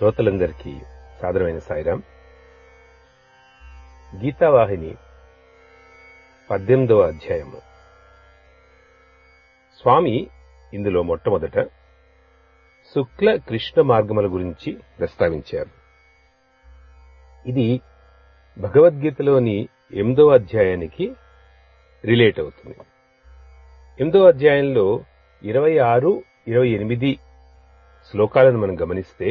శ్రోతలందరికీ సాదరమైన సాయిరాం గీతావాహిని పద్దెనిమిదవ అధ్యాయము స్వామి ఇందులో మొట్టమొదట శుక్ల కృష్ణ మార్గముల గురించి ప్రస్తావించారు ఇది భగవద్గీతలోని ఎనిమిదవ అధ్యాయానికి రిలేట్ అవుతుంది ఎనిమిదవ అధ్యాయంలో ఇరవై ఆరు ఇరవై ఎనిమిది శ్లోకాలను మనం గమనిస్తే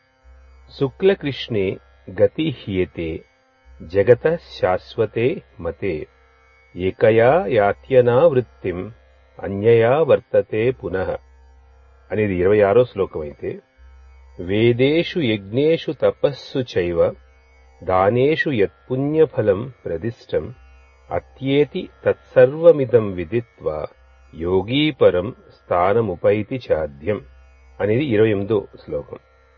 శుక్లకృష్ణే గతి హ్యేతే జగత శాశ్వతే మతే ఏకయా యాత్యనా వృత్తిం అన్యయా వర్తతే పునః అనేది ఇరవై ఆరో శ్లోకం అయితే వేదేషు యజ్ఞేషు తపస్సు చైవ దానేషు యత్పుణ్యఫలం ప్రదిష్టం అత్యేతి తత్సర్వమిదం విదిత్వా యోగీపరం స్థానముపైతి చాద్యం అనేది ఇరవై ఎనిమిదో శ్లోకం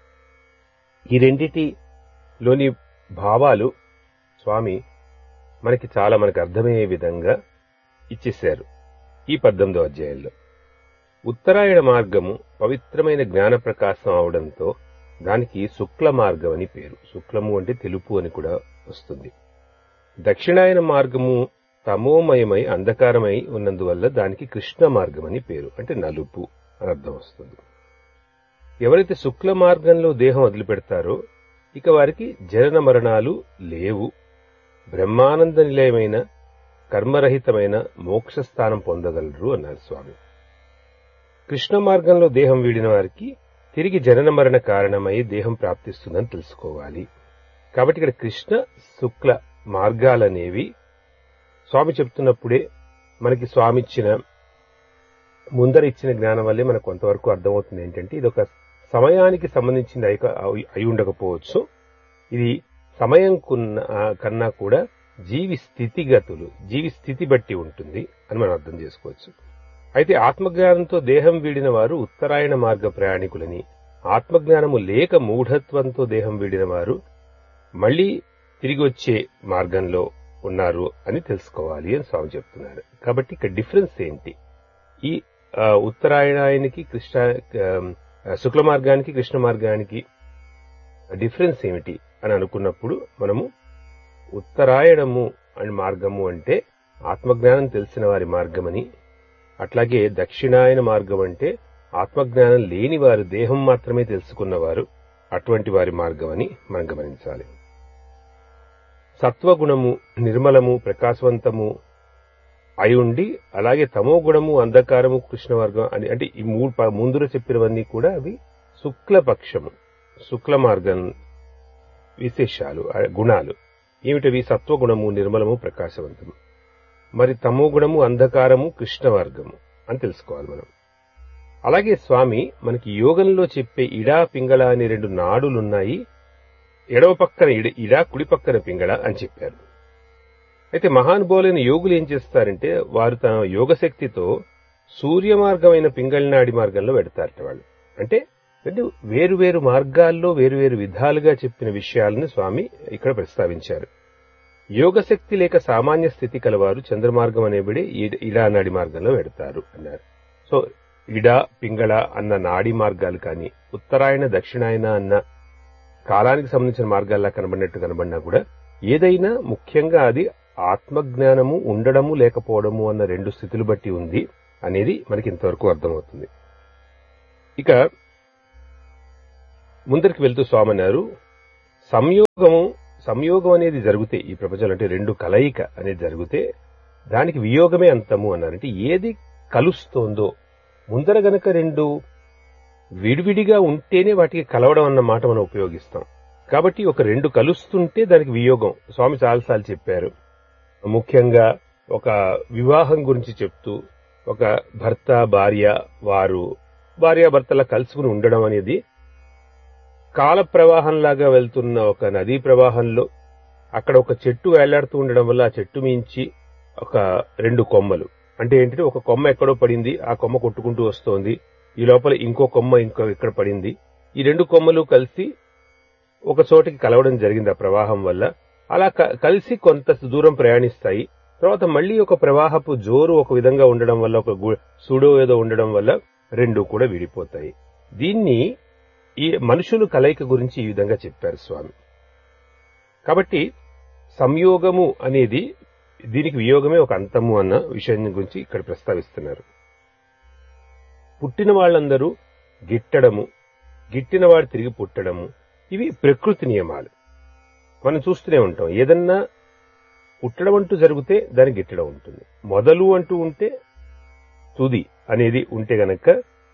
ఈ రెండిటిలోని భావాలు స్వామి మనకి చాలా మనకు అర్థమయ్యే విధంగా ఇచ్చేశారు ఈ పద్దెనిమిదో అధ్యాయంలో ఉత్తరాయణ మార్గము పవిత్రమైన జ్ఞాన ప్రకాశం అవడంతో దానికి శుక్ల మార్గం అని పేరు శుక్లము అంటే తెలుపు అని కూడా వస్తుంది దక్షిణాయన మార్గము తమోమయమై అంధకారమై ఉన్నందువల్ల దానికి కృష్ణ మార్గం అని పేరు అంటే నలుపు అని అర్థం వస్తుంది ఎవరైతే శుక్ల మార్గంలో దేహం వదిలిపెడతారో ఇక వారికి జనన మరణాలు లేవు బ్రహ్మానంద నిలయమైన కర్మరహితమైన మోక్ష స్థానం పొందగలరు అన్నారు స్వామి కృష్ణ మార్గంలో దేహం వీడిన వారికి తిరిగి జనన మరణ కారణమై దేహం ప్రాప్తిస్తుందని తెలుసుకోవాలి కాబట్టి ఇక్కడ కృష్ణ శుక్ల మార్గాలనేవి స్వామి చెప్తున్నప్పుడే మనకి స్వామి ఇచ్చిన ముందర ఇచ్చిన జ్ఞానం వల్లే మనకు కొంతవరకు అర్థమవుతుంది ఏంటంటే ఇది ఒక సమయానికి సంబంధించింది అయి ఉండకపోవచ్చు ఇది సమయం కన్నా కూడా జీవి స్థితిగతులు జీవి స్థితి బట్టి ఉంటుంది అని మనం అర్థం చేసుకోవచ్చు అయితే ఆత్మజ్ఞానంతో దేహం వీడిన వారు ఉత్తరాయణ మార్గ ప్రయాణికులని ఆత్మజ్ఞానము లేక మూఢత్వంతో దేహం వీడిన వారు మళ్లీ తిరిగి వచ్చే మార్గంలో ఉన్నారు అని తెలుసుకోవాలి అని స్వామి చెప్తున్నారు కాబట్టి ఇక్కడ డిఫరెన్స్ ఏంటి ఈ ఉత్తరాయణాయనికి కృష్ణ శుక్ల మార్గానికి కృష్ణ మార్గానికి డిఫరెన్స్ ఏమిటి అని అనుకున్నప్పుడు మనము ఉత్తరాయణము అని మార్గము అంటే ఆత్మజ్ఞానం తెలిసిన వారి మార్గమని అట్లాగే దక్షిణాయన మార్గం అంటే ఆత్మజ్ఞానం లేని వారు దేహం మాత్రమే తెలుసుకున్నవారు అటువంటి వారి మార్గం అని మనం గమనించాలి సత్వగుణము నిర్మలము ప్రకాశవంతము అయి ఉండి అలాగే తమో గుణము అంధకారము కృష్ణవర్గం అని అంటే ఈ మూడు ముందులో చెప్పినవన్నీ కూడా అవి శుక్లపక్షము శుక్ల మార్గం విశేషాలు గుణాలు ఏమిటవి సత్వగుణము నిర్మలము ప్రకాశవంతము మరి తమో గుణము అంధకారము కృష్ణవర్గము అని తెలుసుకోవాలి మనం అలాగే స్వామి మనకి యోగంలో చెప్పే ఇడా పింగళ అనే రెండు నాడులున్నాయి ఎడవ పక్కన ఇడా కుడి పక్కన పింగళ అని చెప్పారు అయితే మహానుభావులైన యోగులు ఏం చేస్తారంటే వారు తన యోగశక్తితో సూర్య మార్గమైన పింగళనాడి మార్గంలో పెడతారట వాళ్ళు అంటే వేరు వేరు మార్గాల్లో వేరు వేరు విధాలుగా చెప్పిన విషయాలను స్వామి ఇక్కడ ప్రస్తావించారు యోగశక్తి లేక సామాన్య స్థితి కలవారు చంద్రమార్గం అనేబడి ఇడా నాడి మార్గంలో పెడతారు అన్నారు సో ఇడా పింగళ అన్న నాడి మార్గాలు కానీ ఉత్తరాయణ దక్షిణాయన అన్న కాలానికి సంబంధించిన మార్గాల్లా కనబడినట్టు కనబడినా కూడా ఏదైనా ముఖ్యంగా అది ఆత్మజ్ఞానము ఉండడము లేకపోవడము అన్న రెండు స్థితులు బట్టి ఉంది అనేది మనకి ఇంతవరకు అర్థమవుతుంది ఇక ముందరికి వెళ్తూ స్వామి అన్నారు సంయోగము సంయోగం అనేది జరిగితే ఈ ప్రపంచంలో అంటే రెండు కలయిక అనేది జరిగితే దానికి వియోగమే అంతము అన్నారు అంటే ఏది కలుస్తోందో ముందర గనక రెండు విడివిడిగా ఉంటేనే వాటికి కలవడం అన్న మాట మనం ఉపయోగిస్తాం కాబట్టి ఒక రెండు కలుస్తుంటే దానికి వియోగం స్వామి చాలాసార్లు చెప్పారు ముఖ్యంగా ఒక వివాహం గురించి చెప్తూ ఒక భర్త భార్య వారు భార్యాభర్తల కలుసుకుని ఉండడం అనేది కాల ప్రవాహంలాగా వెళ్తున్న ఒక నదీ ప్రవాహంలో అక్కడ ఒక చెట్టు వేలాడుతూ ఉండడం వల్ల ఆ చెట్టు మించి ఒక రెండు కొమ్మలు అంటే ఏంటంటే ఒక కొమ్మ ఎక్కడో పడింది ఆ కొమ్మ కొట్టుకుంటూ వస్తోంది ఈ లోపల ఇంకో కొమ్మ ఇంకో ఇక్కడ పడింది ఈ రెండు కొమ్మలు కలిసి ఒక చోటికి కలవడం జరిగింది ఆ ప్రవాహం వల్ల అలా కలిసి కొంత దూరం ప్రయాణిస్తాయి తర్వాత మళ్ళీ ఒక ప్రవాహపు జోరు ఒక విధంగా ఉండడం వల్ల ఒక సూడో ఏదో ఉండడం వల్ల రెండు కూడా విడిపోతాయి దీన్ని ఈ మనుషులు కలయిక గురించి ఈ విధంగా చెప్పారు స్వామి కాబట్టి సంయోగము అనేది దీనికి వియోగమే ఒక అంతము అన్న విషయం గురించి ఇక్కడ ప్రస్తావిస్తున్నారు పుట్టిన వాళ్ళందరూ గిట్టడము గిట్టినవాడు తిరిగి పుట్టడము ఇవి ప్రకృతి నియమాలు మనం చూస్తూనే ఉంటాం ఏదన్నా పుట్టడం అంటూ జరిగితే దాని గిట్టడం ఉంటుంది మొదలు అంటూ ఉంటే తుది అనేది ఉంటే గనక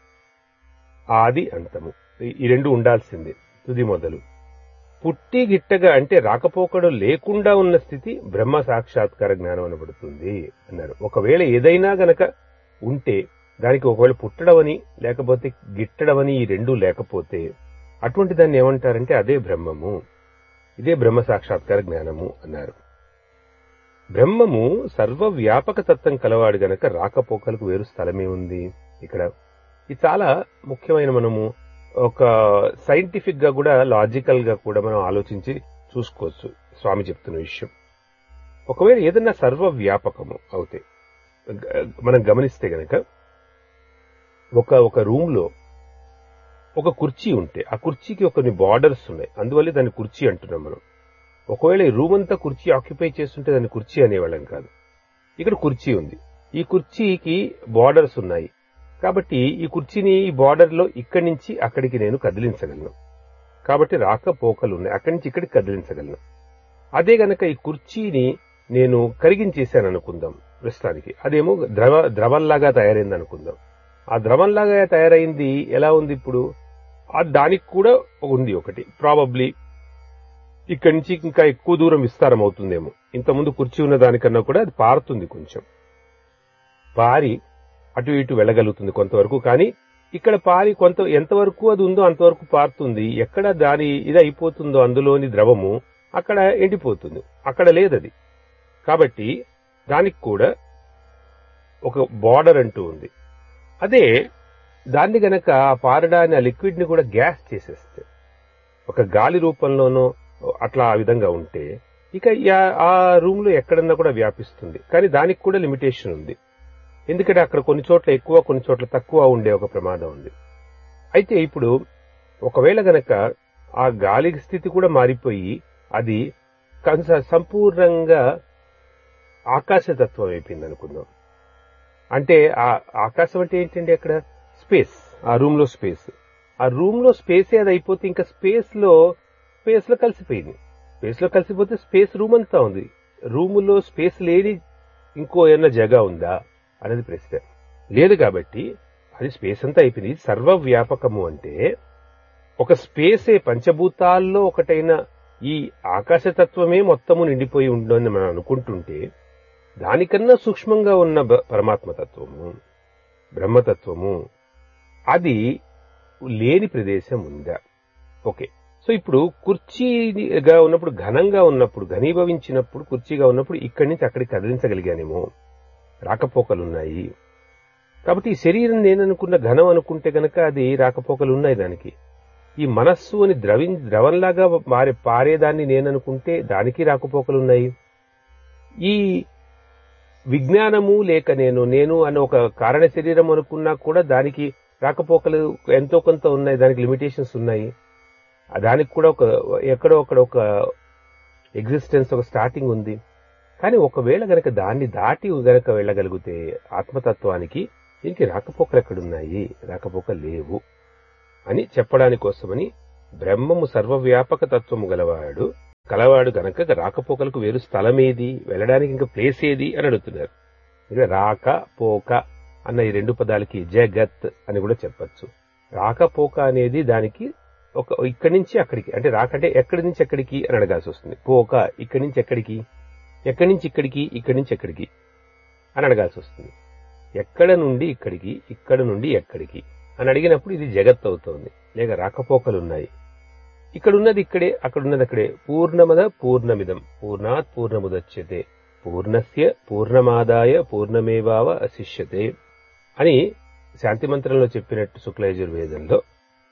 ఆది అంతము ఈ రెండు ఉండాల్సిందే తుది మొదలు పుట్టి గిట్టగా అంటే రాకపోకడు లేకుండా ఉన్న స్థితి బ్రహ్మ సాక్షాత్కార జ్ఞానం అనబడుతుంది అన్నారు ఒకవేళ ఏదైనా గనక ఉంటే దానికి ఒకవేళ పుట్టడమని లేకపోతే గిట్టడమని ఈ రెండు లేకపోతే అటువంటి దాన్ని ఏమంటారంటే అదే బ్రహ్మము ఇదే బ్రహ్మ సాక్షాత్కార జ్ఞానము అన్నారు బ్రహ్మము సర్వవ్యాపక తత్వం కలవాడు గనక రాకపోకలకు వేరు స్థలమే ఉంది ఇక్కడ ఇది చాలా ముఖ్యమైన మనము ఒక సైంటిఫిక్ గా కూడా లాజికల్ గా కూడా మనం ఆలోచించి చూసుకోవచ్చు స్వామి చెప్తున్న విషయం ఒకవేళ ఏదన్నా సర్వవ్యాపకము అవుతే గ- మనం గమనిస్తే గనక ఒక ఒక రూమ్ లో ఒక కుర్చీ ఉంటే ఆ కుర్చీకి కొన్ని బార్డర్స్ ఉన్నాయి అందువల్ల దాన్ని కుర్చీ అంటున్నాం మనం ఒకవేళ ఈ రూమ్ అంతా కుర్చీ ఆక్యుపై చేస్తుంటే దాన్ని కుర్చీ అనేవాళ్ళం కాదు ఇక్కడ కుర్చీ ఉంది ఈ కుర్చీకి బార్డర్స్ ఉన్నాయి కాబట్టి ఈ కుర్చీని ఈ బార్డర్ లో ఇక్కడి నుంచి అక్కడికి నేను కదిలించగలను కాబట్టి రాకపోకలు ఉన్నాయి అక్కడి నుంచి ఇక్కడికి కదిలించగలను అదే గనక ఈ కుర్చీని నేను కరిగించేశాను అనుకుందాం ప్రస్తుతానికి అదేమో ద్రవ ద్రవంలాగా తయారైంది అనుకుందాం ఆ ద్రవంలాగా తయారైంది ఎలా ఉంది ఇప్పుడు ఆ దానికి కూడా ఉంది ఒకటి ప్రాబబ్లీ ఇక్కడి నుంచి ఇంకా ఎక్కువ దూరం విస్తారం అవుతుందేమో ఇంతకుముందు కుర్చీ ఉన్న దానికన్నా కూడా అది పారుతుంది కొంచెం పారి అటు ఇటు వెళ్ళగలుగుతుంది కొంతవరకు కానీ ఇక్కడ పారి కొంత ఎంతవరకు అది ఉందో అంతవరకు పారుతుంది ఎక్కడ దాని ఇది అయిపోతుందో అందులోని ద్రవము అక్కడ ఎండిపోతుంది అక్కడ లేదది కాబట్టి దానికి కూడా ఒక బార్డర్ అంటూ ఉంది అదే దాన్ని గనక ఆ పారడాన్ని ఆ లిక్విడ్ ని కూడా గ్యాస్ చేసేస్తే ఒక గాలి రూపంలోనో అట్లా ఆ విధంగా ఉంటే ఇక యా- ఆ రూమ్ లో ఎక్కడన్నా కూడా వ్యాపిస్తుంది కానీ దానికి కూడా లిమిటేషన్ ఉంది ఎందుకంటే అక్కడ కొన్ని చోట్ల ఎక్కువ కొన్ని చోట్ల తక్కువ ఉండే ఒక ప్రమాదం ఉంది అయితే ఇప్పుడు ఒకవేళ గనక ఆ గాలి స్థితి కూడా మారిపోయి అది కనస- సంపూర్ణంగా ఆకాశతత్వం అయిపోయింది అనుకుందాం అంటే ఆ ఆకాశం అంటే ఏంటండి అక్కడ స్పేస్ ఆ రూమ్ లో స్పేస్ ఆ రూమ్ లో స్పేస్ అది అయిపోతే ఇంకా స్పేస్ లో స్పేస్ లో కలిసిపోయింది స్పేస్ లో కలిసిపోతే స్పేస్ రూమ్ అంతా ఉంది రూములో స్పేస్ లేని ఇంకో ఏమన్నా జగ ఉందా అనేది ప్రశ్న లేదు కాబట్టి అది స్పేస్ అంతా అయిపోయింది ఇది సర్వవ్యాపకము అంటే ఒక స్పేసే పంచభూతాల్లో ఒకటైన ఈ ఆకాశతత్వమే మొత్తము నిండిపోయి ఉందని మనం అనుకుంటుంటే దానికన్నా సూక్ష్మంగా ఉన్న బ- పరమాత్మతత్వము బ్రహ్మతత్వము అది లేని ప్రదేశం ఉందా ఓకే సో ఇప్పుడు కుర్చీగా ఉన్నప్పుడు ఘనంగా ఉన్నప్పుడు ఘనీభవించినప్పుడు కుర్చీగా ఉన్నప్పుడు ఇక్కడి నుంచి అక్కడికి కదిలించగలిగానేమో రాకపోకలున్నాయి కాబట్టి ఈ శరీరం నేననుకున్న ఘనం అనుకుంటే గనక అది రాకపోకలు ఉన్నాయి దానికి ఈ మనస్సు అని ద్రవి ద్రవంలాగా మారే పారేదాన్ని నేననుకుంటే దానికి రాకపోకలున్నాయి ఈ విజ్ఞానము లేక నేను నేను అనే ఒక కారణ శరీరం అనుకున్నా కూడా దానికి రాకపోకలు ఎంతో కొంత ఉన్నాయి దానికి లిమిటేషన్స్ ఉన్నాయి ఆ దానికి కూడా ఒక ఎక్కడో అక్కడ ఒక ఎగ్జిస్టెన్స్ ఒక స్టార్టింగ్ ఉంది కానీ ఒకవేళ గనక దాన్ని దాటి గనక వెళ్ళగలిగితే ఆత్మతత్వానికి దీనికి రాకపోకలు ఎక్కడున్నాయి రాకపోకలు లేవు అని చెప్పడానికి కోసమని బ్రహ్మము సర్వవ్యాపక తత్వము గలవాడు కలవాడు గనక రాకపోకలకు వేరు స్థలం ఏది వెళ్ళడానికి ఇంకా ప్లేస్ ఏది అని అడుగుతున్నారు ఇక రాక పోక అన్న ఈ రెండు పదాలకి జగత్ అని కూడా చెప్పొచ్చు రాకపోక అనేది దానికి ఒక ఇక్కడి నుంచి అక్కడికి అంటే రాక అంటే ఎక్కడి నుంచి ఎక్కడికి అని అడగాల్సి వస్తుంది పోక ఇక్కడి నుంచి ఎక్కడికి ఎక్కడి నుంచి ఇక్కడికి ఇక్కడి నుంచి ఎక్కడికి అని అడగాల్సి వస్తుంది ఎక్కడ నుండి ఇక్కడికి ఇక్కడ నుండి ఎక్కడికి అని అడిగినప్పుడు ఇది జగత్ అవుతోంది లేక రాకపోకలు ఉన్నాయి ఇక్కడ ఉన్నది ఇక్కడే అక్కడ ఉన్నది అక్కడే పూర్ణమద పూర్ణమిదం పూర్ణాత్ పూర్ణముదచ్యతే పూర్ణస్య పూర్ణమాదాయ పూర్ణమేవావ అశిష్యతే అని శాంతి మంత్రంలో చెప్పినట్టు శుక్లయజుర్వేదంలో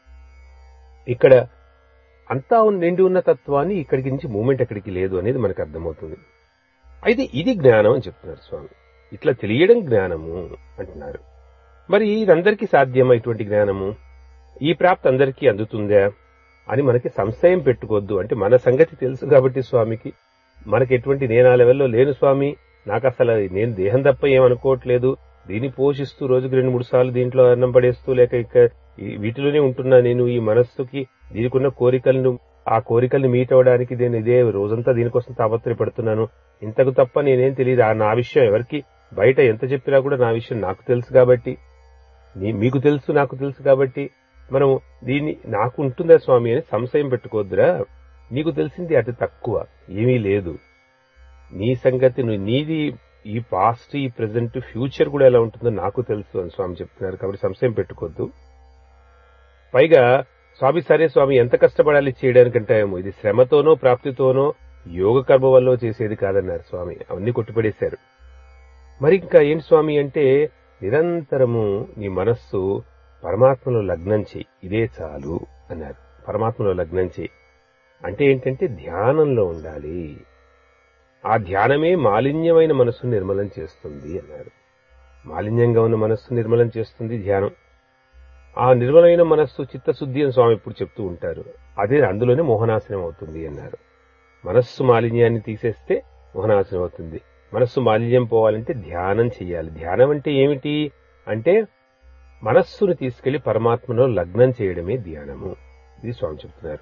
ఇక్కడ అంతా ఉన్న- నిండి ఉన్న తత్వాన్ని ఇక్కడికి నుంచి మూమెంట్ ఎక్కడికి లేదు అనేది మనకు అర్థమవుతుంది అయితే ఇది జ్ఞానం అని చెప్తున్నారు స్వామి ఇట్లా తెలియడం జ్ఞానము అంటున్నారు మరి ఇదందరికీ సాధ్యమా ఇటువంటి జ్ఞానము ఈ ప్రాప్తి అందరికీ అందుతుందా అని మనకి సంశయం పెట్టుకోవద్దు అంటే మన సంగతి తెలుసు కాబట్టి స్వామికి మనకి ఎటువంటి నేను ఆ లెవెల్లో లేను స్వామి నాకు అసలు నేను దేహం తప్ప ఏమనుకోవట్లేదు దీన్ని పోషిస్తూ రోజుకి రెండు మూడు సార్లు దీంట్లో అన్నం పడేస్తూ లేక ఇక ఈ వీటిలోనే ఉంటున్నా నేను ఈ మనస్సుకి దీనికున్న కోరికలను ఆ కోరికల్ని మీట్ అవ్వడానికి నేను ఇదే రోజంతా దీనికోసం తాపత్రయపడుతున్నాను ఇంతకు తప్ప నేనేం తెలియదు ఆ నా విషయం ఎవరికి బయట ఎంత చెప్పినా కూడా నా విషయం నాకు తెలుసు కాబట్టి నీ- మీకు తెలుసు నాకు తెలుసు కాబట్టి మనం దీన్ని నాకు ఉంటుందా స్వామి అని సంశయం పెట్టుకోవద్దురా నీకు తెలిసింది అతి తక్కువ ఏమీ లేదు నీ సంగతి నువ్వు నీది ఈ పాస్ట్ ఈ ప్రెసెంట్ ఫ్యూచర్ కూడా ఎలా ఉంటుందో నాకు తెలుసు అని స్వామి చెప్తున్నారు కాబట్టి సంశయం పెట్టుకోవద్దు పైగా స్వామి సరే స్వామి ఎంత కష్టపడాలి చేయడానికంటే ఏమో ఇది శ్రమతోనో ప్రాప్తితోనో యోగ కర్మ వల్ల చేసేది కాదన్నారు స్వామి అవన్నీ కొట్టిపడేశారు మరి ఇంకా ఏంటి స్వామి అంటే నిరంతరము నీ మనస్సు పరమాత్మలో లగ్నం చెయ్యి ఇదే చాలు అన్నారు పరమాత్మలో లగ్నం చెయ్యి అంటే ఏంటంటే ధ్యానంలో ఉండాలి ఆ ధ్యానమే మాలిన్యమైన మనస్సును నిర్మలం చేస్తుంది అన్నారు మాలిన్యంగా ఉన్న మనస్సు నిర్మలం చేస్తుంది ధ్యానం ఆ నిర్మలమైన మనస్సు చిత్తశుద్ధి అని స్వామి ఇప్పుడు చెప్తూ ఉంటారు అదే అందులోనే మోహనాశనం అవుతుంది అన్నారు మనస్సు మాలిన్యాన్ని తీసేస్తే మోహనాశనం అవుతుంది మనస్సు మాలిన్యం పోవాలంటే ధ్యానం చెయ్యాలి ధ్యానం అంటే ఏమిటి అంటే మనస్సును తీసుకెళ్లి పరమాత్మలో లగ్నం చేయడమే ధ్యానము ఇది స్వామి చెప్తున్నారు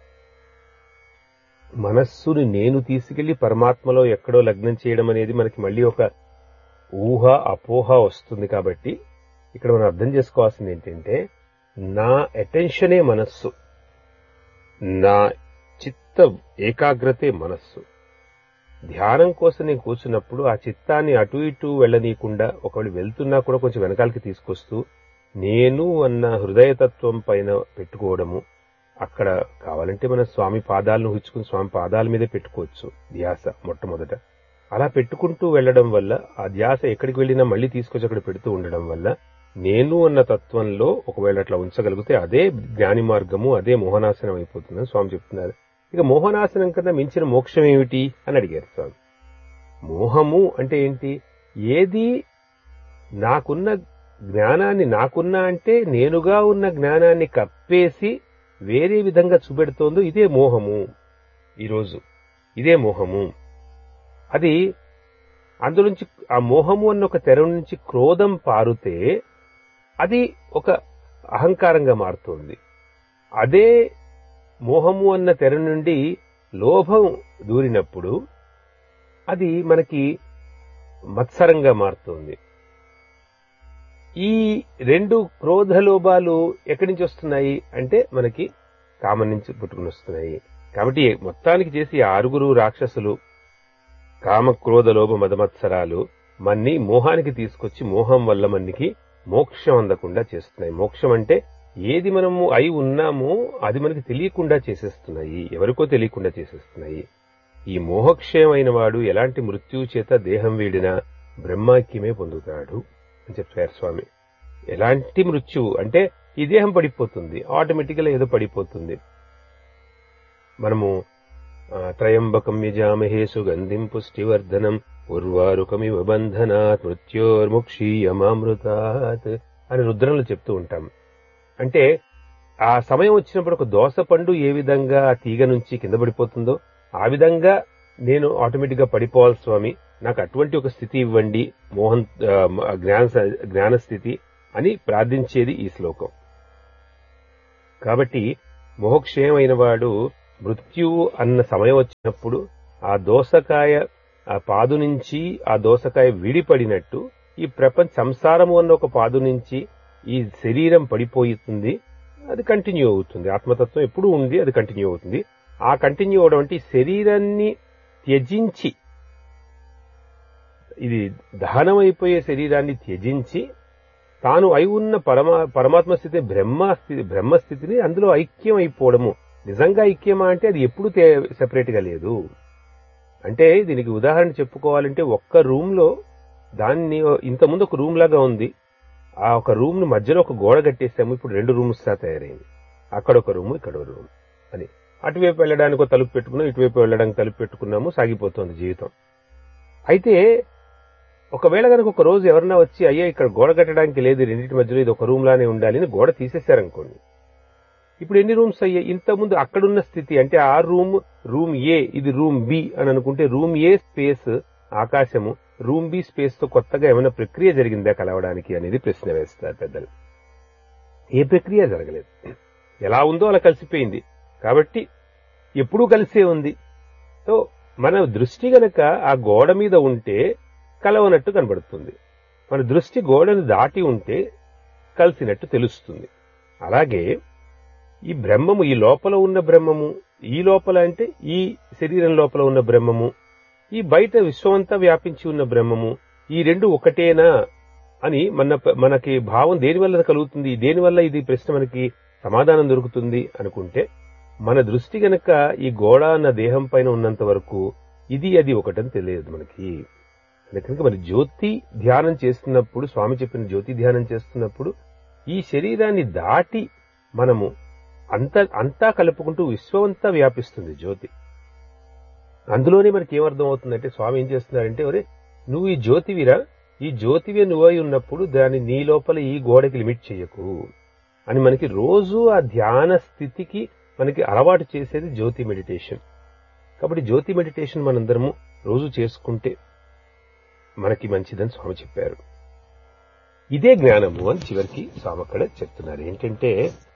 మనస్సుని నేను తీసుకెళ్లి పరమాత్మలో ఎక్కడో లగ్నం చేయడం అనేది మనకి మళ్ళీ ఒక ఊహ అపోహ వస్తుంది కాబట్టి ఇక్కడ మనం అర్థం చేసుకోవాల్సింది ఏంటంటే నా అటెన్షనే మనస్సు నా చిత్త ఏకాగ్రతే మనస్సు ధ్యానం కోసం నేను కూర్చున్నప్పుడు ఆ చిత్తాన్ని అటు ఇటు వెళ్ళనీయకుండా ఒకవేళ వెళ్తున్నా కూడా కొంచెం వెనకాలకి తీసుకొస్తూ నేను అన్న హృదయతత్వం పైన పెట్టుకోవడము అక్కడ కావాలంటే మన స్వామి పాదాలను హుచ్చుకుని స్వామి పాదాల మీదే పెట్టుకోవచ్చు ధ్యాస మొట్టమొదట అలా పెట్టుకుంటూ వెళ్ళడం వల్ల ఆ ధ్యాస ఎక్కడికి వెళ్ళినా మళ్ళీ తీసుకొచ్చి అక్కడ పెడుతూ ఉండడం వల్ల నేను అన్న తత్వంలో ఒకవేళ అట్లా ఉంచగలిగితే అదే జ్ఞాని మార్గము అదే మోహనాశనం అయిపోతుందని స్వామి చెప్తున్నారు ఇక మోహనాశనం కన్నా మించిన మోక్షం ఏమిటి అని అడిగారు స్వామి మోహము అంటే ఏంటి ఏది నాకున్న జ్ఞానాన్ని నాకున్న అంటే నేనుగా ఉన్న జ్ఞానాన్ని కప్పేసి వేరే విధంగా చూపెడుతోందో ఇదే మోహము ఈరోజు ఇదే మోహము అది అందులోంచి ఆ మోహము అన్న ఒక తెర నుంచి క్రోధం పారుతే అది ఒక అహంకారంగా మారుతోంది అదే మోహము అన్న తెర నుండి లోభం దూరినప్పుడు అది మనకి మత్సరంగా మారుతోంది ఈ రెండు క్రోధ లోభాలు ఎక్కడి నుంచి వస్తున్నాయి అంటే మనకి కామం నుంచి పుట్టుకుని వస్తున్నాయి కాబట్టి మొత్తానికి చేసి ఈ ఆరుగురు రాక్షసులు కామ క్రోధ లోభ మదమత్సరాలు మన్ని మోహానికి తీసుకొచ్చి మోహం వల్ల మనకి మోక్షం అందకుండా చేస్తున్నాయి మోక్షం అంటే ఏది మనము అయి ఉన్నామో అది మనకి తెలియకుండా చేసేస్తున్నాయి ఎవరికో తెలియకుండా చేసేస్తున్నాయి ఈ మోహక్షయమైన వాడు ఎలాంటి మృత్యువు చేత దేహం వీడినా బ్రహ్మాక్యమే పొందుతాడు అని చెప్పారు స్వామి ఎలాంటి మృత్యువు అంటే ఈ దేహం పడిపోతుంది ఆటోమేటిక్గా ఏదో పడిపోతుంది మనము ఆ, త్రయంబకం యజామహే సుగంధిం పుష్టివర్ధనం ఉర్వారుకమివ బంధనాత్ మృత్యోర్ముక్షీయమామృతాత్ అని రుద్రంలో చెప్తూ ఉంటాం అంటే ఆ సమయం వచ్చినప్పుడు ఒక దోస పండు ఏ విధంగా ఆ తీగ నుంచి కింద పడిపోతుందో ఆ విధంగా నేను ఆటోమేటిక్ గా పడిపోవాలి స్వామి నాకు అటువంటి ఒక స్థితి ఇవ్వండి మోహన్ ఆ, జ్ఞాన జ్ఞాన స్థితి అని ప్రార్థించేది ఈ శ్లోకం కాబట్టి మోహక్షయమైన వాడు మృత్యువు అన్న సమయం వచ్చినప్పుడు ఆ దోసకాయ ఆ పాదు నుంచి ఆ దోసకాయ విడిపడినట్టు ఈ ప్రపంచ సంసారము అన్న ఒక పాదు నుంచి ఈ శరీరం పడిపోతుంది అది కంటిన్యూ అవుతుంది ఆత్మతత్వం ఎప్పుడు ఉంది అది కంటిన్యూ అవుతుంది ఆ కంటిన్యూ అవడం అంటే ఈ శరీరాన్ని త్యజించి ఇది దహనం అయిపోయే శరీరాన్ని త్యజించి తాను అయి ఉన్న పరమా పరమాత్మ స్థితి బ్రహ్మ స్థితి బ్రహ్మస్థితిని అందులో ఐక్యం అయిపోవడము నిజంగా ఐక్యమా అంటే అది ఎప్పుడు సెపరేట్ గా లేదు అంటే దీనికి ఉదాహరణ చెప్పుకోవాలంటే ఒక్క రూమ్ లో దాన్ని ఇంతకుముందు ఒక రూమ్ లాగా ఉంది ఆ ఒక రూమ్ ను మధ్యలో ఒక గోడ కట్టేసాము ఇప్పుడు రెండు రూమ్స్ గా తయారైంది అక్కడ ఒక రూమ్ ఇక్కడ ఒక రూమ్ అని అటువైపు వెళ్ళడానికి ఒక తలుపు పెట్టుకున్నాం ఇటువైపు వెళ్ళడానికి తలుపు పెట్టుకున్నాము సాగిపోతుంది జీవితం అయితే ఒకవేళ కనుక ఒక రోజు ఎవరన్నా వచ్చి అయ్యా ఇక్కడ గోడ కట్టడానికి లేదు రెండింటి మధ్యలో ఇది ఒక రూమ్ లానే ఉండాలి అని గోడ తీసేశారనుకోండి ఇప్పుడు ఎన్ని రూమ్స్ అయ్యాయి ఇంతకుముందు అక్కడున్న స్థితి అంటే ఆ రూమ్ రూమ్ ఏ ఇది రూమ్ బి అని అనుకుంటే రూమ్ ఏ స్పేస్ ఆకాశము రూమ్ బి స్పేస్ తో కొత్తగా ఏమైనా ప్రక్రియ జరిగిందా కలవడానికి అనేది ప్రశ్న వేస్తారు పెద్దలు ఏ ప్రక్రియ జరగలేదు ఎలా ఉందో అలా కలిసిపోయింది కాబట్టి ఎప్పుడూ కలిసే ఉంది సో మన దృష్టి గనక ఆ గోడ మీద ఉంటే కలవనట్టు కనబడుతుంది మన దృష్టి గోడను దాటి ఉంటే కలిసినట్టు తెలుస్తుంది అలాగే ఈ బ్రహ్మము ఈ లోపల ఉన్న బ్రహ్మము ఈ లోపల అంటే ఈ శరీరం లోపల ఉన్న బ్రహ్మము ఈ బయట విశ్వమంతా వ్యాపించి ఉన్న బ్రహ్మము ఈ రెండు ఒకటేనా అని మన మనకి భావం దేనివల్ల కలుగుతుంది దేనివల్ల ఇది ప్రశ్న మనకి సమాధానం దొరుకుతుంది అనుకుంటే మన దృష్టి గనక ఈ గోడ అన్న దేహం పైన ఉన్నంత వరకు ఇది అది ఒకటని తెలియదు మనకి కనుక మరి జ్యోతి ధ్యానం చేస్తున్నప్పుడు స్వామి చెప్పిన జ్యోతి ధ్యానం చేస్తున్నప్పుడు ఈ శరీరాన్ని దాటి మనము అంత అంతా కలుపుకుంటూ విశ్వమంతా వ్యాపిస్తుంది జ్యోతి అందులోనే మనకి ఏమర్థం అవుతుందంటే స్వామి ఏం చేస్తున్నారంటే ఒరే నువ్వు ఈ జ్యోతివిరా ఈ జ్యోతివే నువ్వై ఉన్నప్పుడు దాన్ని నీ లోపల ఈ గోడకి లిమిట్ చేయకు అని మనకి రోజు ఆ ధ్యాన స్థితికి మనకి అలవాటు చేసేది జ్యోతి మెడిటేషన్ కాబట్టి జ్యోతి మెడిటేషన్ మనందరము రోజు చేసుకుంటే మనకి మంచిదని స్వామి చెప్పారు ఇదే జ్ఞానము అని చివరికి స్వామి అక్కడ చెప్తున్నారు ఏంటంటే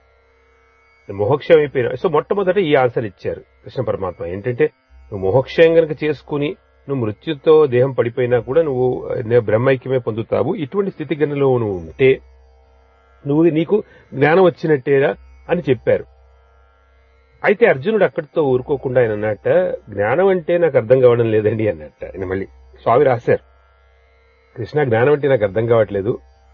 మోహక్షం అయిపోయిన సో మొట్టమొదట ఈ ఆన్సర్ ఇచ్చారు కృష్ణ పరమాత్మ ఏంటంటే నువ్వు మోహక్షయం గనక చేసుకుని నువ్వు మృత్యుతో దేహం పడిపోయినా కూడా నువ్వు బ్రహ్మైక్యమే పొందుతావు ఇటువంటి స్థితి గనలో నువ్వు ఉంటే నువ్వు నీకు జ్ఞానం వచ్చినట్టేరా అని చెప్పారు అయితే అర్జునుడు అక్కడితో ఊరుకోకుండా ఆయన అన్నట్ట జ్ఞానం అంటే నాకు అర్థం కావడం లేదండి అన్నట్ట ఆయన మళ్ళీ స్వామి రాశారు కృష్ణ జ్ఞానం అంటే నాకు అర్థం కావట్లేదు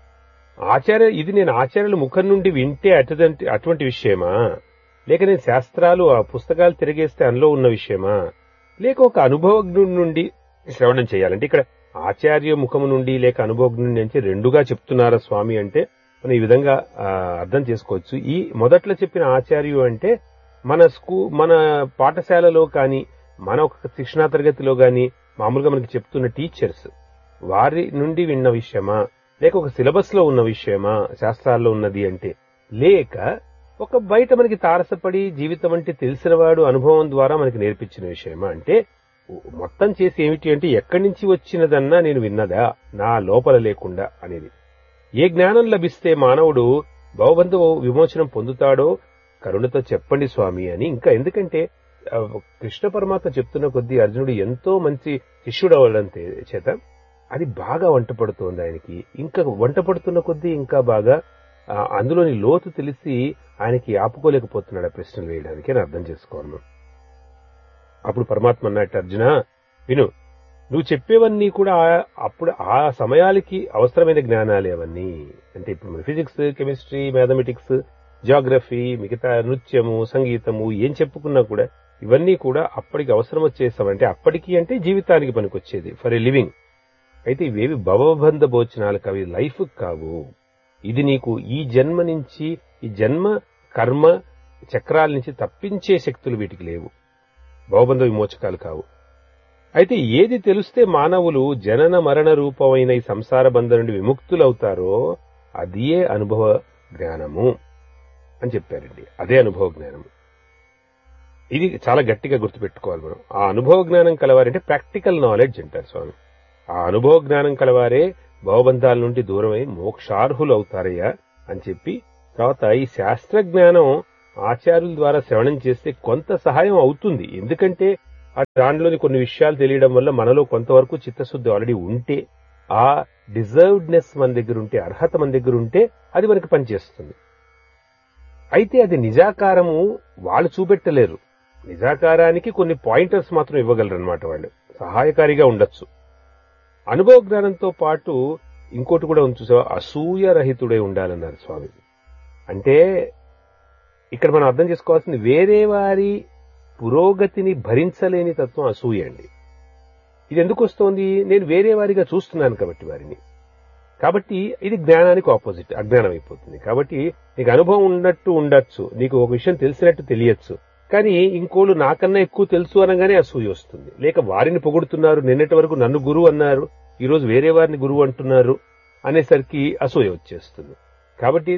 ఆచార్య ఇది నేను ఆచార్యుల ముఖం నుండి వింటే అటువంటి అటువంటి విషయమా లేక నేను శాస్త్రాలు ఆ పుస్తకాలు తిరిగేస్తే అందులో ఉన్న విషయమా లేక ఒక అనుభవజ్ఞుడి నుండి శ్రవణం చేయాలంటే ఇక్కడ ఆచార్య ముఖము నుండి లేక అనుభవజ్ఞుడి నుంచి రెండుగా చెప్తున్నారా స్వామి అంటే మనం ఈ విధంగా అర్థం చేసుకోవచ్చు ఈ మొదట్లో చెప్పిన ఆచార్యు అంటే మన స్కూ మన పాఠశాలలో కానీ మన ఒక శిక్షణా తరగతిలో గాని మామూలుగా మనకి చెప్తున్న టీచర్స్ వారి నుండి విన్న విషయమా లేక ఒక సిలబస్ లో ఉన్న విషయమా శాస్త్రాల్లో ఉన్నది అంటే లేక ఒక బయట మనకి తారసపడి జీవితం అంటే తెలిసినవాడు అనుభవం ద్వారా మనకి నేర్పించిన విషయమా అంటే మొత్తం చేసి ఏమిటి అంటే ఎక్కడి నుంచి వచ్చినదన్నా నేను విన్నదా నా లోపల లేకుండా అనేది ఏ జ్ఞానం లభిస్తే మానవుడు భవబంధు విమోచనం పొందుతాడో కరుణతో చెప్పండి స్వామి అని ఇంకా ఎందుకంటే కృష్ణ పరమాత్మ చెప్తున్న కొద్దీ అర్జునుడు ఎంతో మంచి శిష్యుడు అవ్వడం చేత అది బాగా వంట పడుతోంది ఆయనకి ఇంకా వంట పడుతున్న కొద్దీ ఇంకా బాగా అందులోని లోతు తెలిసి ఆయనకి ఆపుకోలేకపోతున్నాడు ఆ ప్రశ్నలు వేయడానికి అని అర్థం చేసుకోవాలి అప్పుడు పరమాత్మ అన్నట్టు అర్జున విను నువ్వు చెప్పేవన్నీ కూడా అప్పుడు ఆ సమయాలకి అవసరమైన జ్ఞానాలే అవన్నీ అంటే ఇప్పుడు మన ఫిజిక్స్ కెమిస్ట్రీ మ్యాథమెటిక్స్ జియోగ్రఫీ మిగతా నృత్యము సంగీతము ఏం చెప్పుకున్నా కూడా ఇవన్నీ కూడా అప్పటికి అవసరం వచ్చేసాం అంటే అప్పటికి అంటే జీవితానికి పనికొచ్చేది ఫర్ ఎ లివింగ్ అయితే ఇవేవి భవబంధ భోచనాలకు అవి లైఫ్ కావు ఇది నీకు ఈ జన్మ నుంచి ఈ జన్మ కర్మ చక్రాల నుంచి తప్పించే శక్తులు వీటికి లేవు భవబంధ విమోచకాలు కావు అయితే ఏది తెలిస్తే మానవులు జనన మరణ రూపమైన ఈ సంసార బంధం నుండి విముక్తులవుతారో అదియే అనుభవ జ్ఞానము అని చెప్పారండి అదే అనుభవ జ్ఞానము ఇది చాలా గట్టిగా గుర్తుపెట్టుకోవాలి మనం ఆ అనుభవ జ్ఞానం కలవారంటే ప్రాక్టికల్ నాలెడ్జ్ అంటారు స్వామి ఆ అనుభవ జ్ఞానం కలవారే భవబంధాల నుండి దూరమై మోక్షార్హులు అవుతారయ్యా అని చెప్పి తర్వాత ఈ శాస్త్ర జ్ఞానం ఆచార్యుల ద్వారా శ్రవణం చేస్తే కొంత సహాయం అవుతుంది ఎందుకంటే ఆ దానిలోని కొన్ని విషయాలు తెలియడం వల్ల మనలో కొంతవరకు చిత్తశుద్ధి ఆల్రెడీ ఉంటే ఆ డిజర్వ్డ్నెస్ మన దగ్గర ఉంటే అర్హత మన దగ్గర ఉంటే అది మనకి పనిచేస్తుంది అయితే అది నిజాకారము వాళ్ళు చూపెట్టలేరు నిజాకారానికి కొన్ని పాయింటర్స్ మాత్రం ఇవ్వగలరు అనమాట వాళ్ళు సహాయకారిగా ఉండొచ్చు అనుభవ జ్ఞానంతో పాటు ఇంకోటి కూడా చూసావా అసూయ రహితుడై ఉండాలన్నారు స్వామి అంటే ఇక్కడ మనం అర్థం చేసుకోవాల్సింది వేరే వారి పురోగతిని భరించలేని తత్వం అసూయ అండి ఇది ఎందుకు వస్తోంది నేను వేరే వారిగా చూస్తున్నాను కాబట్టి వారిని కాబట్టి ఇది జ్ఞానానికి ఆపోజిట్ అజ్ఞానం అయిపోతుంది కాబట్టి నీకు అనుభవం ఉన్నట్టు ఉండొచ్చు నీకు ఒక విషయం తెలిసినట్టు తెలియచ్చు కానీ ఇంకోళ్ళు నాకన్నా ఎక్కువ తెలుసు అనగానే అసూయ వస్తుంది లేక వారిని పొగుడుతున్నారు నిన్నటి వరకు నన్ను గురువు అన్నారు ఈ రోజు వేరే వారిని గురువు అంటున్నారు అనేసరికి అసూయ వచ్చేస్తుంది కాబట్టి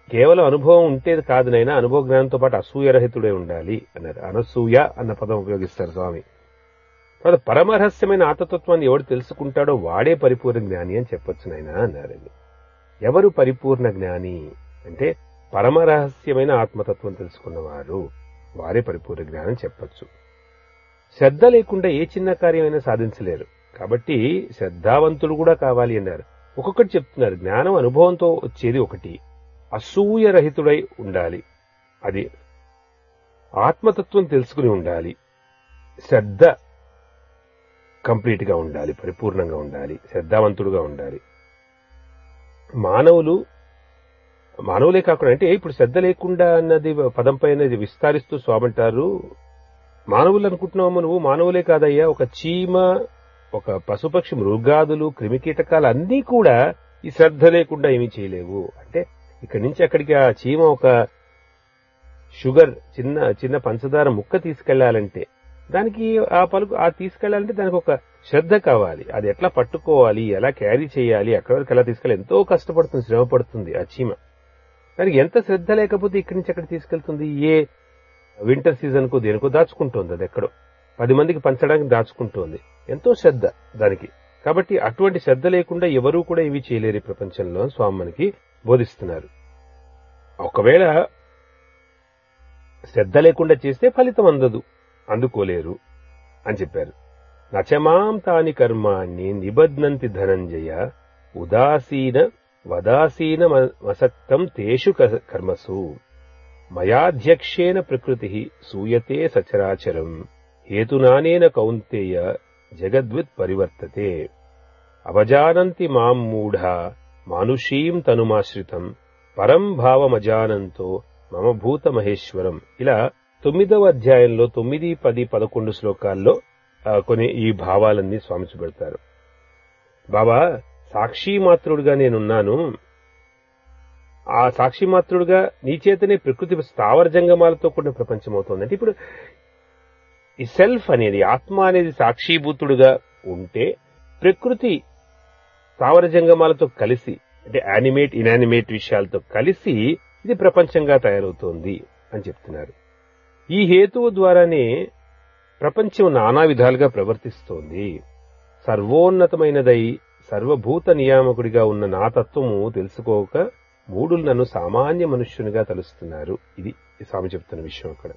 కేవలం అనుభవం ఉంటే కాదు నైనా అనుభవ జ్ఞానంతో పాటు అసూయరహితుడే ఉండాలి అన్నారు అనసూయ అన్న పదం ఉపయోగిస్తారు స్వామి తర్వాత పరమరహస్యమైన ఆత్మతత్వాన్ని ఎవడు తెలుసుకుంటాడో వాడే పరిపూర్ణ జ్ఞాని అని చెప్పొచ్చు నాయన అన్నారండి ఎవరు పరిపూర్ణ జ్ఞాని అంటే పరమరహస్యమైన ఆత్మతత్వం తెలుసుకున్నవారు వారే పరిపూర్ణ జ్ఞానం చెప్పొచ్చు శ్రద్ధ లేకుండా ఏ చిన్న కార్యమైనా సాధించలేరు కాబట్టి శ్రద్ధావంతుడు కూడా కావాలి అన్నారు ఒక్కొక్కటి చెప్తున్నారు జ్ఞానం అనుభవంతో వచ్చేది ఒకటి అసూయరహితుడై ఉండాలి అది ఆత్మతత్వం తెలుసుకుని ఉండాలి శ్రద్ధ కంప్లీట్ గా ఉండాలి పరిపూర్ణంగా ఉండాలి శ్రద్ధావంతుడుగా ఉండాలి మానవులు మానవులే కాకుండా అంటే ఇప్పుడు శ్రద్ధ లేకుండా అన్నది పదం పైన విస్తారిస్తూ స్వామంటారు మానవులు అనుకుంటున్నావు నువ్వు మానవులే కాదయ్యా ఒక చీమ ఒక పశుపక్షి మృగాదులు క్రిమికీటకాలు అన్నీ కూడా ఈ శ్రద్ధ లేకుండా ఏమీ చేయలేవు అంటే ఇక్కడి నుంచి అక్కడికి ఆ చీమ ఒక షుగర్ చిన్న చిన్న పంచదార ముక్క తీసుకెళ్లాలంటే దానికి ఆ పలుకు ఆ తీసుకెళ్లాలంటే దానికి ఒక శ్రద్ధ కావాలి అది ఎట్లా పట్టుకోవాలి ఎలా క్యారీ చేయాలి అక్కడి వరకు ఎలా తీసుకెళ్ళాలి ఎంతో కష్టపడుతుంది శ్రమ పడుతుంది ఆ చీమ దానికి ఎంత శ్రద్ధ లేకపోతే ఇక్కడి నుంచి అక్కడ తీసుకెళ్తుంది ఏ వింటర్ సీజన్ కు దేనికో దాచుకుంటోంది అది ఎక్కడో పది మందికి పంచడానికి దాచుకుంటోంది ఎంతో శ్రద్ధ దానికి కాబట్టి అటువంటి శ్రద్ధ లేకుండా ఎవరూ కూడా ఇవి చేయలేరు ఈ ప్రపంచంలో అని స్వామి మనకి బోధిస్తున్నారు ఒకవేళ శ్రద్ధ లేకుండా చేస్తే ఫలితం అందదు అందుకోలేరు అని చెప్పారు నచమాం తాని కర్మాణి నిబధ్నంతి ధనంజయ ఉదాసీన వదాసీన మసక్తం తేషు కర్మసు మయాధ్యక్షేన ప్రకృతి సూయతే సచరాచరం హేతునానేన కౌంతేయ జగద్విత్ పరివర్తతే అవజానంతి మాం మూఢా మానుషీం తనుమాశ్రితం పరం భావమజానంతో మమ భూత మహేశ్వరం ఇలా తొమ్మిదవ అధ్యాయంలో తొమ్మిది పది పదకొండు శ్లోకాల్లో కొన్ని ఈ భావాలన్నీ స్వామి చూపెడతారు బాబా సాక్షి మాత్రుడుగా నేనున్నాను ఆ సాక్షి మాత్రుడుగా నీ చేతనే ప్రకృతి స్థావర జంగమాలతో కూడిన ప్రపంచం అవుతోంది అంటే ఇప్పుడు ఈ సెల్ఫ్ అనేది ఆత్మ అనేది సాక్షిభూతుడుగా ఉంటే ప్రకృతి స్థావర జంగమాలతో కలిసి అంటే యానిమేట్ ఇనానిమేట్ విషయాలతో కలిసి ఇది ప్రపంచంగా తయారవుతోంది అని చెప్తున్నారు ఈ హేతువు ద్వారానే ప్రపంచం నానా విధాలుగా ప్రవర్తిస్తోంది సర్వోన్నతమైనదై సర్వభూత నియామకుడిగా ఉన్న నా తత్వము తెలుసుకోక మూడులు నన్ను సామాన్య మనుష్యునిగా తలుస్తున్నారు ఇది స్వామి చెప్తున్న విషయం అక్కడ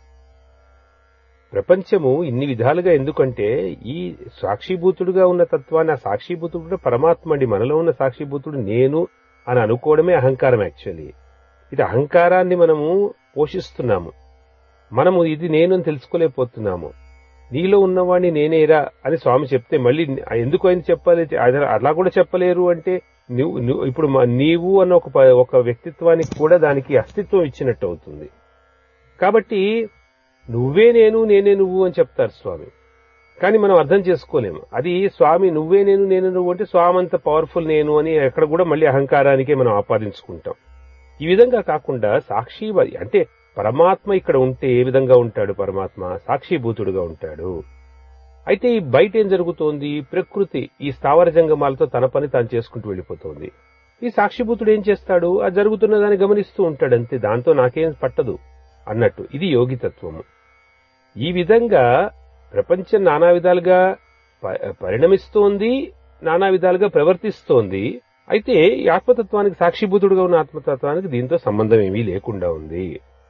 ప్రపంచము ఇన్ని విధాలుగా ఎందుకంటే ఈ సాక్షిభూతుడుగా ఉన్న తత్వాన్ని ఆ సాక్షిభూతుడు పరమాత్మ అండి మనలో ఉన్న సాక్షిభూతుడు నేను అని అనుకోవడమే అహంకారం యాక్చువల్లీ ఇది అహంకారాన్ని మనము పోషిస్తున్నాము మనము ఇది నేను అని తెలుసుకోలేకపోతున్నాము నీలో ఉన్నవాడిని నేనేరా అని స్వామి చెప్తే మళ్ళీ ఎందుకు ఆయన చెప్పాలి అలా కూడా చెప్పలేరు అంటే నువ్వు ఇప్పుడు నీవు అన్న ఒక ఒక వ్యక్తిత్వానికి కూడా దానికి అస్తిత్వం ఇచ్చినట్టు అవుతుంది కాబట్టి నువ్వే నేను నేనే నువ్వు అని చెప్తారు స్వామి కానీ మనం అర్థం చేసుకోలేము అది స్వామి నువ్వే నేను నేను నువ్వు అంటే స్వామి అంత పవర్ఫుల్ నేను అని ఎక్కడ కూడా మళ్ళీ అహంకారానికే మనం ఆపాదించుకుంటాం ఈ విధంగా కాకుండా సాక్షి అంటే పరమాత్మ ఇక్కడ ఉంటే ఏ విధంగా ఉంటాడు పరమాత్మ సాక్షిభూతుడుగా ఉంటాడు అయితే ఈ బయట ఏం జరుగుతోంది ప్రకృతి ఈ స్థావర జంగమాలతో తన పని తాను చేసుకుంటూ వెళ్ళిపోతోంది ఈ సాక్షిభూతుడు ఏం చేస్తాడు ఆ జరుగుతున్న దాన్ని గమనిస్తూ ఉంటాడు అంతే దాంతో నాకేం పట్టదు అన్నట్టు ఇది యోగితత్వము ఈ విధంగా ప్రపంచం నానా విధాలుగా పరిణమిస్తోంది నానా విధాలుగా ప్రవర్తిస్తోంది అయితే ఈ ఆత్మతత్వానికి సాక్షిభూతుడుగా ఉన్న ఆత్మతత్వానికి దీంతో సంబంధం ఏమీ లేకుండా ఉంది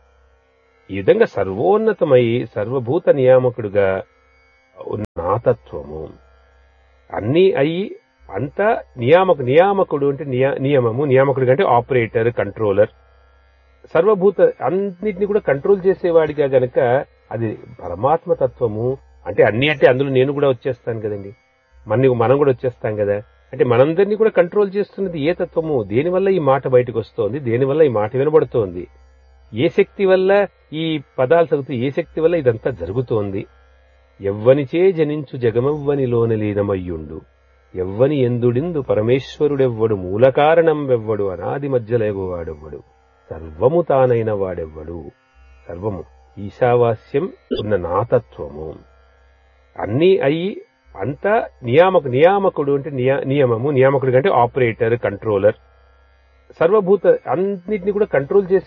ఈ విధంగా సర్వోన్నతమై సర్వభూత నియామకుడుగా ఉన్న నాతత్వము అన్ని అయి అంతా నియామకు నియామకుడు అంటే నియమము నియామకుడు అంటే ఆపరేటర్ కంట్రోలర్ సర్వభూత అన్నిటిని కూడా కంట్రోల్ చేసేవాడిగా గనక అది పరమాత్మ తత్వము అంటే అన్ని అంటే అందులో నేను కూడా వచ్చేస్తాను కదండి మన మనం కూడా వచ్చేస్తాం కదా అంటే మనందరినీ కూడా కంట్రోల్ చేస్తున్నది ఏ తత్వము దేనివల్ల ఈ మాట బయటకు వస్తోంది దేనివల్ల ఈ మాట వినబడుతోంది ఏ శక్తి వల్ల ఈ పదాలు చదువుతూ ఏ శక్తి వల్ల ఇదంతా జరుగుతోంది ఎవ్వనిచే జనించు జగమవ్వనిలోన లీనమయ్యుండు ఎవ్వని ఎందుడిందు పరమేశ్వరుడెవ్వడు మూల కారణం వెవ్వడు అనాది మధ్యలేగువాడెవ్వడు సర్వము తానైన వాడెవ్వడు సర్వము ఈశావాస్యం ఉన్న నాతత్వము అన్నీ అయి అంతా నియామకు నియామకుడు అంటే నియమము నియామకుడు అంటే ఆపరేటర్ కంట్రోలర్ సర్వభూత అన్నిటిని కూడా కంట్రోల్ చేసే